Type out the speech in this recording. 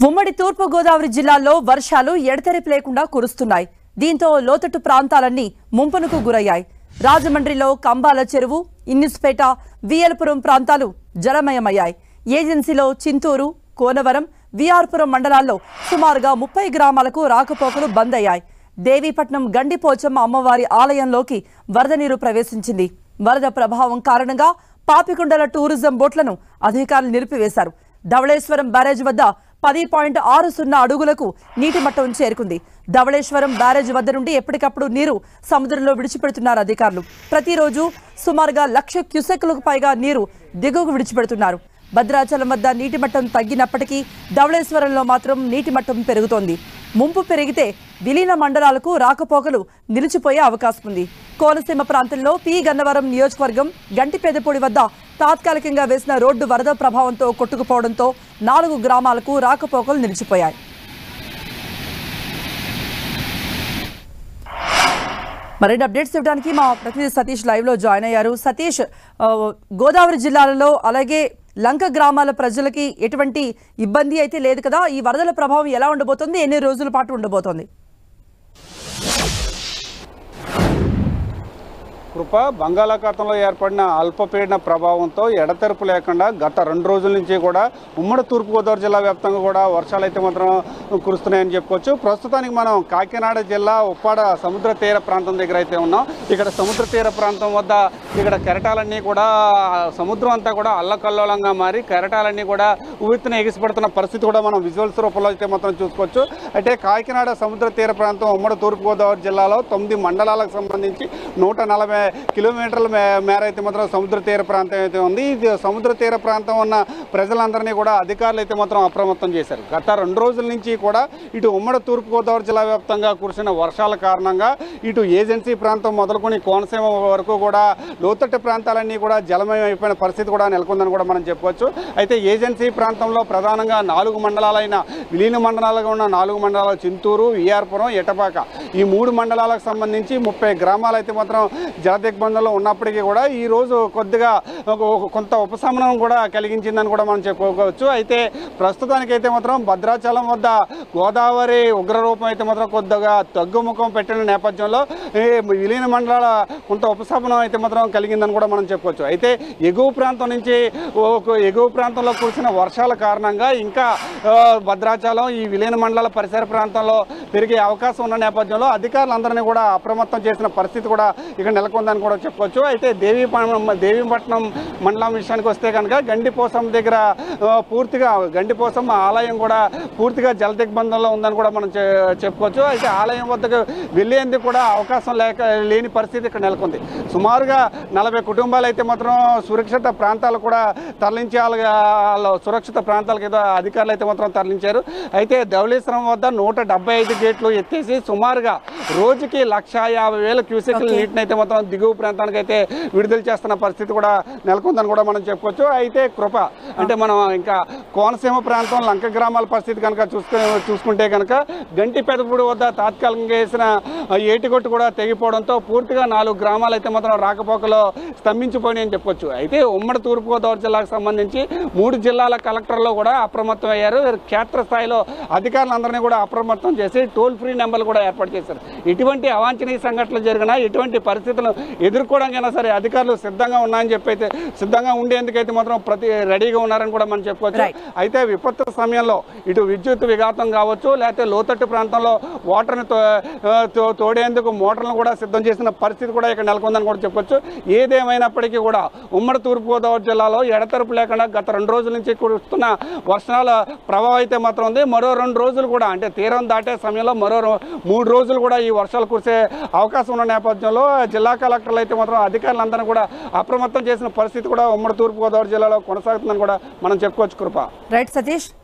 ఉమ్మడి తూర్పు గోదావరి జిల్లాల్లో వర్షాలు ఎడతెరిపి లేకుండా కురుస్తున్నాయి దీంతో లోతట్టు ప్రాంతాలన్నీ ముంపునకు గురయ్యాయి రాజమండ్రిలో కంబాల చెరువు ఇన్నిస్పేట వియల్పురం ప్రాంతాలు జలమయమయ్యాయి ఏజెన్సీలో చింతూరు కోనవరం విఆర్పురం మండలాల్లో సుమారుగా ముప్పై గ్రామాలకు రాకపోకలు బంద్ అయ్యాయి దేవీపట్నం గండిపోచమ్మ అమ్మవారి ఆలయంలోకి వరద నీరు ప్రవేశించింది వరద ప్రభావం కారణంగా పాపికొండల టూరిజం బోట్లను అధికారులు నిలిపివేశారు ధవళేశ్వరం బ్యారేజ్ వద్ద పది పాయింట్ ఆరు సున్నా అడుగులకు నీటి మట్టం చేరుకుంది ధవళేశ్వరం బ్యారేజ్ వద్ద నుండి ఎప్పటికప్పుడు నీరు సముద్రంలో విడిచిపెడుతున్నారు అధికారులు ప్రతిరోజు సుమారుగా లక్ష క్యూసెక్లకు పైగా నీరు దిగువకు విడిచిపెడుతున్నారు భద్రాచలం వద్ద నీటి మట్టం తగ్గినప్పటికీ ధవళేశ్వరంలో మాత్రం నీటి మట్టం పెరుగుతోంది ముంపు పెరిగితే విలీన మండలాలకు రాకపోకలు నిలిచిపోయే అవకాశం ఉంది కోనసీమ ప్రాంతంలో పి గన్నవరం నియోజకవర్గం గంటిపేదపూడి వద్ద తాత్కాలికంగా వేసిన రోడ్డు వరద ప్రభావంతో కొట్టుకుపోవడంతో నాలుగు గ్రామాలకు రాకపోకలు నిలిచిపోయాయి మరిన్ని అప్డేట్స్ ఇవ్వడానికి మా ప్రతినిధి సతీష్ లైవ్ లో జాయిన్ అయ్యారు సతీష్ ఆ, గోదావరి జిల్లాలలో అలాగే లంక గ్రామాల ప్రజలకి ఎటువంటి ఇబ్బంది అయితే లేదు కదా ఈ వరదల ప్రభావం ఎలా ఉండబోతోంది ఎన్ని రోజుల పాటు ఉండబోతోంది కృప బంగాళాఖాతంలో ఏర్పడిన అల్పపీడన ప్రభావంతో ఎడతెరపు లేకుండా గత రెండు రోజుల నుంచి కూడా ఉమ్మడి తూర్పుగోదావరి జిల్లా వ్యాప్తంగా కూడా వర్షాలు అయితే మాత్రం కురుస్తున్నాయని చెప్పుకోవచ్చు ప్రస్తుతానికి మనం కాకినాడ జిల్లా ఉప్పాడ సముద్ర తీర ప్రాంతం దగ్గర అయితే ఉన్నాం ఇక్కడ సముద్ర తీర ప్రాంతం వద్ద ఇక్కడ కెరటాలన్నీ కూడా సముద్రం అంతా కూడా అల్లకల్లోలంగా మారి కెరటాలన్నీ కూడా ఉవ్వెత్తున ఎగిసిపడుతున్న పరిస్థితి కూడా మనం విజువల్స్ రూపంలో అయితే మాత్రం చూసుకోవచ్చు అయితే కాకినాడ సముద్ర తీర ప్రాంతం ఉమ్మడి తూర్పుగోదావరి జిల్లాలో తొమ్మిది మండలాలకు సంబంధించి నూట నలభై కిలోమీటర్ల మే- మేర అయితే మాత్రం సముద్ర తీర ప్రాంతం అయితే ఉంది ఇది సముద్ర తీర ప్రాంతం ఉన్న ప్రజలందరినీ కూడా అధికారులు అయితే మాత్రం అప్రమత్తం చేశారు గత రెండు రోజుల నుంచి కూడా ఇటు ఉమ్మడి తూర్పుగోదావరి జిల్లా వ్యాప్తంగా కురిసిన వర్షాల కారణంగా ఇటు ఏజెన్సీ ప్రాంతం మొదలుకొని కోనసీమ వరకు కూడా లోతట్టు ప్రాంతాలన్నీ కూడా జలమయం అయిపోయిన పరిస్థితి కూడా నెలకొందని కూడా మనం చెప్పుకోవచ్చు అయితే ఏజెన్సీ ప్రాంతంలో ప్రధానంగా నాలుగు మండలాలైన విలీన మండలాలుగా ఉన్న నాలుగు మండలాలు చింతూరు విఆర్పురం ఎటపాక ఈ మూడు మండలాలకు సంబంధించి ముప్పై గ్రామాలు అయితే మాత్రం జలదిగ్బంధంలో ఉన్నప్పటికీ కూడా ఈ రోజు కొద్దిగా ఒక- ఒక కొంత ఉపశమనం కూడా కలిగించిందని కూడా మనం చెప్పుకోవచ్చు అయితే ప్రస్తుతానికి అయితే మాత్రం భద్రాచలం వద్ద గోదావరి ఉగ్రరూపం అయితే మాత్రం కొద్దిగా తగ్గుముఖం పెట్టిన నేపథ్యంలో ఈ విలీన మండలాల కొంత ఉపశమనం అయితే మాత్రం కలిగిందని కూడా మనం చెప్పుకోవచ్చు అయితే ఎగువ ప్రాంతం నుంచి ఒక ఎగువ ప్రాంతంలో కురిసిన వర్షాల కారణంగా ఇంకా ఆ, భద్రాచలం ఈ విలీన మండలాల పరిసర ప్రాంతంలో పెరిగే అవకాశం ఉన్న నేపథ్యంలో అధికారులందరినీ కూడా అప్రమత్తం చేసిన పరిస్థితి కూడా ఇక్కడ నెలకొందని కూడా చెప్పుకోవచ్చు అయితే దేవీ దేవీపట్నం మండలం విషయానికి వస్తే కనుక గండిపోసం దగ్గర ఆ, పూర్తిగా గండిపోసం ఆలయం కూడా పూర్తిగా జల దిగ్బంధంలో ఉందని కూడా మనం చె- చెప్పుకోవచ్చు అయితే ఆలయం వద్దకు వెళ్ళేందుకు కూడా అవకాశం లేక లేని పరిస్థితి ఇక్కడ నెలకొంది సుమారుగా నలభై కుటుంబాలు అయితే మాత్రం సురక్షిత ప్రాంతాలు కూడా తరలించాలి వాళ్ళ సురక్షిత ప్రాంతాలకు ఏదో అధికారులు అయితే మాత్రం తరలించారు అయితే ధవళేశ్వరం వద్ద నూట డెబ్బై ఐదు గేట్లు ఎత్తేసి సుమారుగా రోజుకి లక్ష యాభై వేల క్యూసెక్ల Okay. నీటిని అయితే మొత్తం దిగువ ప్రాంతానికి అయితే విడుదల చేస్తున్న పరిస్థితి కూడా నెలకొందని కూడా మనం చెప్పుకోవచ్చు అయితే కృప అంటే మనం ఇంకా కోనసీమ ప్రాంతం లంక గ్రామాల పరిస్థితి కనుక చూసుకు చూసుకుంటే కనుక గంటి పెదపూడి వద్ద తాత్కాలికంగా వేసిన ఆ, ఏటిగొట్టు కూడా తెగిపోవడంతో పూర్తిగా నాలుగు గ్రామాలు అయితే మాత్రం రాకపోకలో స్తంభించిపోయినాయి అని చెప్పొచ్చు అయితే ఉమ్మడి తూర్పుగోదావరి జిల్లాకు సంబంధించి మూడు జిల్లాల కలెక్టర్లు కూడా అప్రమత్తం అయ్యారు క్షేత్రస్థాయిలో అధికారులందరినీ కూడా అప్రమత్తం చేసి టోల్ ఫ్రీ నెంబర్లు కూడా ఏర్పాటు చేశారు ఇటువంటి అవాంఛనీయ సంఘటనలు జరిగినా ఎటువంటి పరిస్థితులను ఎదుర్కోవడానికైనా సరే అధికారులు సిద్ధంగా ఉన్నాయని చెప్పి అయితే సిద్ధంగా ఉండేందుకైతే మాత్రం ప్రతి రెడీగా ఉన్నారని కూడా మనం చెప్పుకోవచ్చు Right. అయితే విపత్తు సమయంలో ఇటు విద్యుత్ విఘాతం కావచ్చు లేకపోతే లోతట్టు ప్రాంతంలో వాటర్ని తో- ఆ, తో- తోడేందుకు మోటార్లను కూడా సిద్ధం చేసిన పరిస్థితి కూడా ఇక్కడ నెలకొందని కూడా చెప్పొచ్చు ఏదేమైనప్పటికీ కూడా ఉమ్మడి తూర్పుగోదావరి జిల్లాలో ఎడతెరపు లేకుండా గత రెండు రోజుల నుంచి కురుస్తున్న వర్షాల ప్రభావం అయితే మాత్రం ఉంది మరో రెండు రోజులు కూడా అంటే తీరం దాటే సమయంలో మరో రో- మూడు రోజులు కూడా ఈ వర్షాలు కురిసే అవకాశం ఉన్న నేపథ్యంలో జిల్లా కలెక్టర్లు అయితే మాత్రం అధికారులందరినీ కూడా అప్రమత్తం చేసిన పరిస్థితి కూడా ఉమ్మడి తూర్పుగోదావరి జిల్లాలో కొనసాగుతుందని కూడా మనం చెప్పుకోవచ్చు కృప రైట్ సతీష్